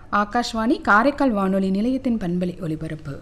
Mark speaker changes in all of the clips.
Speaker 1: ஆகாஷ்வாணி காரைக்கால் வானொலி நிலையத்தின் பண்பலை ஒலிபரப்பு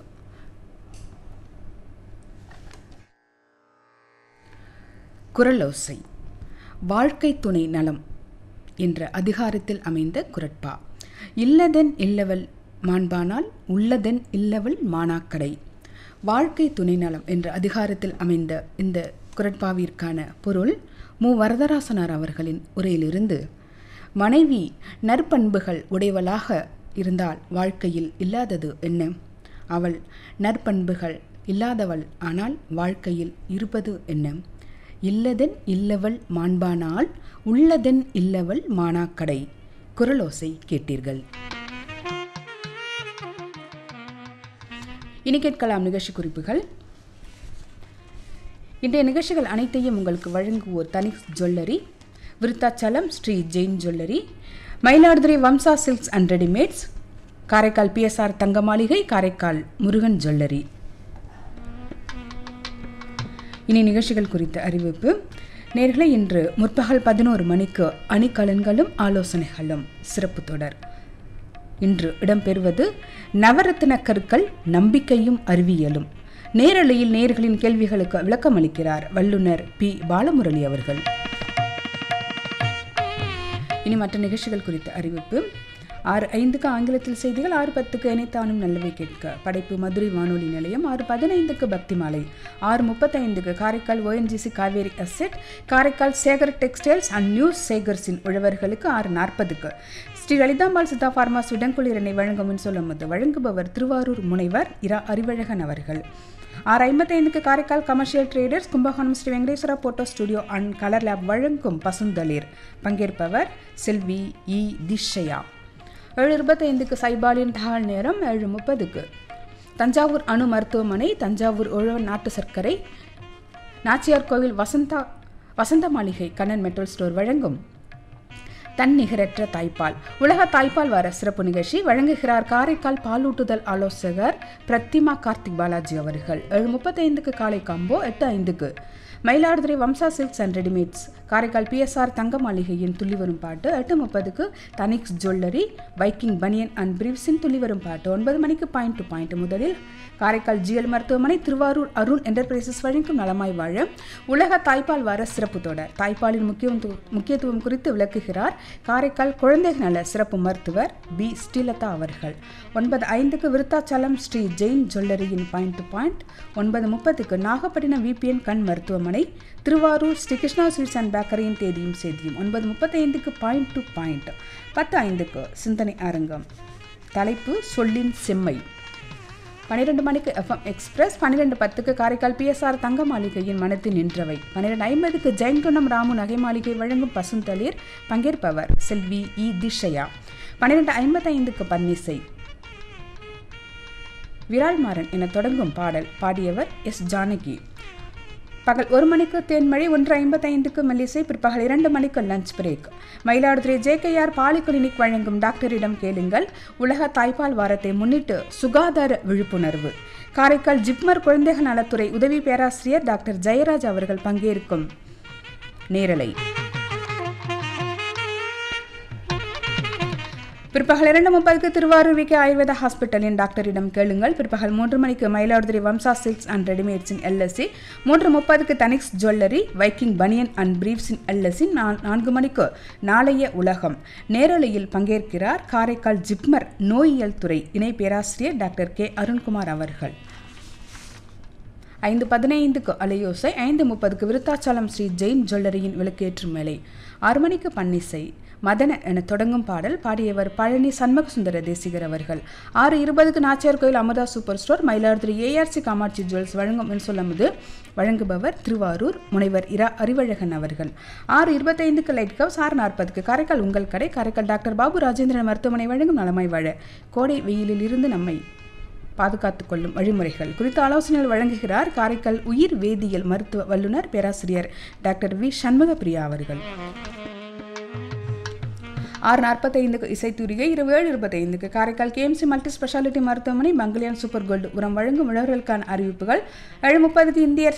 Speaker 1: குரலோசை வாழ்க்கை துணை நலம் என்ற அதிகாரத்தில் அமைந்த குரட்பா இல்லதென் இல்லவள் மாண்பானால் உள்ளதென் இல்லவள் மானாக்கடை வாழ்க்கை துணை நலம் என்ற அதிகாரத்தில் அமைந்த இந்த குரட்பாவிற்கான பொருள் மு வரதராசனார் அவர்களின் உரையிலிருந்து மனைவி நற்பண்புகள் உடையவளாக இருந்தால் வாழ்க்கையில் இல்லாதது என்ன அவள் நற்பண்புகள் இல்லாதவள் ஆனால் வாழ்க்கையில் இருப்பது என்ன இல்லதென் இல்லவள் மாண்பானால் உள்ளதென் இல்லவள் மானாக்கடை குரலோசை கேட்டீர்கள் இனி கேட்கலாம் நிகழ்ச்சி குறிப்புகள் இன்றைய நிகழ்ச்சிகள் அனைத்தையும் உங்களுக்கு வழங்குவோர் தனிக்ஸ் jewellery Virudhachalam Sri Jain jewellery Mayiladuthurai Vamsa silks and readymades Karaikal PSR தங்க மாளிகை காரைக்கால் முருகன் ஜுவல்லரி இனி நிகழ்ச்சிகள் குறித்த அறிவிப்பு நேர்களை இன்று முற்பகல் பதினோரு மணிக்கு அணிகலன்களும் ஆலோசனைகளும் சிறப்பு தொடர் இன்று இடம்பெறுவது நவரத்தின கற்கள் நம்பிக்கையும் அறிவியலும் நேரலையில் நேர்களின் கேள்விகளுக்கு விளக்கம் அளிக்கிறார் வல்லுநர் பி பாலமுரளி அவர்கள் இனி மற்ற நிகழ்ச்சிகள் குறித்த அறிவிப்பு ஆறு ஐந்துக்கு ஆங்கிலத்தில் செய்திகள் ஆறு பத்துக்கு இணைத்தானும் நல்லவை கேட்க படைப்பு மதுரை வானொலி நிலையம் ஆறு பதினைந்துக்கு பக்தி மாலை ஆறு முப்பத்தைந்துக்கு Karaikal ONGC Cauvery asset Karaikal Sekar textiles and news சேகர்ஸின் உழவர்களுக்கு ஆறு நாற்பதுக்கு ஸ்ரீ லலிதாம்பாள் சித்தா பார்மாஸ் உடன்குளிரனை வழங்கும் சொல்லும்போது வழங்குபவர் திருவாரூர் முனைவர் இரா அறிவழகன் அவர்கள் ஆறு ஐம்பத்தைந்துக்கு Karaikal commercial traders Kumbakonam Sri Venkateswara photo studio and colour lab வழங்கும் பசுந்தளிர் பங்கேற்பவர் செல்வி இ திஷயா ஏழு இருபத்தைந்துக்கு சைபாலின் தகவல் நேரம் ஏழு முப்பதுக்கு தஞ்சாவூர் அணு மருத்துவமனை தஞ்சாவூர் உழவன் நாட்டு சர்க்கரை நாச்சியார் கோவில் வசந்தா வசந்த மாளிகை கண்ணன் மெட்டல் ஸ்டோர் வழங்கும் தன்னிகரற்ற தாய்ப்பால் உலக தாய்ப்பால் வார சிறப்பு நிகழ்ச்சி வழங்குகிறார் காரைக்கால் பாலூட்டுதல் ஆலோசகர் பிரத்திமா கார்த்திக் பாலாஜி அவர்கள் ஏழு முப்பத்தைந்துக்கு காலை காம்போ எட்டு ஐந்துக்கு Mayiladuthurai Vamsa silks and readymades Karaikal PSR தங்க மாளிகையின் துள்ளி வரும் பாட்டு எட்டு முப்பதுக்கு தனிக்ஸ் ஜுவல்லரி வைக்கிங் பனியன் அண்ட் பிரீவ்ஸின் துள்ளி வரும் பாட்டு ஒன்பது மணிக்கு பாயிண்ட் டு பாயிண்ட் முதலில் காரைக்கால் ஜிஎல் மருத்துவமனை திருவாரூர் அருண் என்டர்பிரைசஸ் வழங்கும் நலமாய் வாழ உலக தாய்ப்பால் வார சிறப்பு தொடர் தாய்ப்பாலின் முக்கியத்துவம் முக்கியத்துவம் குறித்து விளக்குகிறார் காரைக்கால் குழந்தைகள் நல சிறப்பு மருத்துவர் பி ஸ்ரீலதா அவர்கள் ஒன்பது ஐந்துக்கு விருத்தாச்சலம் ஸ்ரீ ஜெயின் ஜுவல்லரியின் பாயிண்ட் டு பாயிண்ட் ஒன்பது முப்பதுக்கு நாகப்பட்டினம் விபிஎன் கண் மருத்துவமனை திருவாரூர் ஸ்ரீ கிருஷ்ணா ஸ்வீட்ஸ் அண்ட் பேக்கரியின் தேதியும் செய்தியும் ஒன்பது முப்பத்தைந்துக்கு பாயிண்ட் டு பாயிண்ட் பத்து ஐந்துக்கு சிந்தனை அரங்கம் தலைப்பு சொல்லின் செம்மை பன்னிரெண்டு மணிக்கு எஃப்எம் எக்ஸ்பிரஸ் பன்னிரெண்டு பத்துக்கு காரைக்கால் பிஎஸ்ஆர் தங்க மாளிகையின் மனத்தில் நின்றவை பன்னிரெண்டு ஐம்பதுக்கு ஜெயங்குணம் ராமு நகை மாளிகை வழங்கும் பசுந்தளிர் பங்கேற்பவர் செல்வி இ திஷயா பன்னிரெண்டு ஐம்பத்தைந்துக்கு பன்னிசை விரால்மாறன் என தொடங்கும் பாடல் பாடியவர் எஸ் ஜானகி பகல் ஒரு மணிக்கு தேன்மழை ஒன்று ஐம்பத்தைந்துக்கு மெல்லிசை பிற்பகல் இரண்டு மணிக்கு lunch break Mayiladuthurai JKR poly clinic வழங்கும் டாக்டரிடம் கேளுங்கள் உலக தாய்ப்பால் வாரத்தை முன்னிட்டு சுகாதார விழிப்புணர்வு காரைக்கால் ஜிப்மர் குழந்தைகள் நலத்துறை உதவி பேராசிரியர் டாக்டர் ஜெயராஜ் அவர்கள் பங்கேற்கும் நேரலை பிற்பகல் இரண்டு முப்பதுக்கு திருவாரூர் விகே ஆயுர்வேதா ஹாஸ்பிட்டலின் டாக்டரிடம் கேளுங்கள் பிற்பகல் மூன்று மணிக்கு மயிலாடுதுறை வம்சா சில்க்ஸ் அண்ட் ரெடிமேட்ஸின் எல்எஸ்சி மூன்று முப்பதுக்கு தனிக்ஸ் ஜுவல்லரி வைக்கிங் பனியன் அண்ட் பிரீவ்ஸின் எல்எஸ்சி நான்கு மணிக்கு நாளைய உலகம் நேரலையில் பங்கேற்கிறார் காரைக்கால் ஜிப்மர் நோயியல் துறை இணை பேராசிரியர் டாக்டர் கே அருண்குமார் அவர்கள் ஐந்து பதினைந்துக்கு அலையோசை ஐந்து முப்பதுக்கு விருத்தாச்சலம் ஸ்ரீ ஜெயின் ஜுவல்லரியின் விளக்கேற்றும் மேலை ஆறு மணிக்கு பன்னிசை மதன என தொடங்கும் பாடல் பாடியவர் பழனி சண்முகசுந்தர தேசிகர் அவர்கள் ஆறு இருபதுக்கு Nachiyar Koil Amudha super store Mayiladuthurai ARC Kamatchi jewels வழங்கும் என்று சொல்லும்போது வழங்குபவர் திருவாரூர் முனைவர் இரா அறிவழகன் அவர்கள் ஆறு இருபத்தைந்துக்கு லைட் கவ்ஸ் ஆறு நாற்பதுக்கு காரைக்கால் உங்கள் கடை காரைக்கால் டாக்டர் பாபு ராஜேந்திரன் மருத்துவமனை வழங்கும் நலமாய் வாழ கோடை வெயிலில் இருந்து நம்மை பாதுகாத்துக் கொள்ளும் வழிமுறைகள் குறித்த ஆலோசனைகள் வழங்குகிறார் காரைக்கால் உயிர் வேதியியல் மருத்துவ வல்லுநர் பேராசிரியர் டாக்டர் வி சண்முகப்பிரியா அவர்கள் ஆறு நாற்பத்தைந்துக்கு இசைத்தூரிகை இரவு ஏழு இருபத்தைந்துக்கு காரைக்கால் கேஎம்சி மல்டி ஸ்பெஷாலிட்டி மருத்துவமனை மங்கலியான் சூப்பர் கோல்டு உரம் வழங்கும் உழவர்களுக்கான அறிவிப்புகள் ஏழு முப்பதுக்கு இந்திய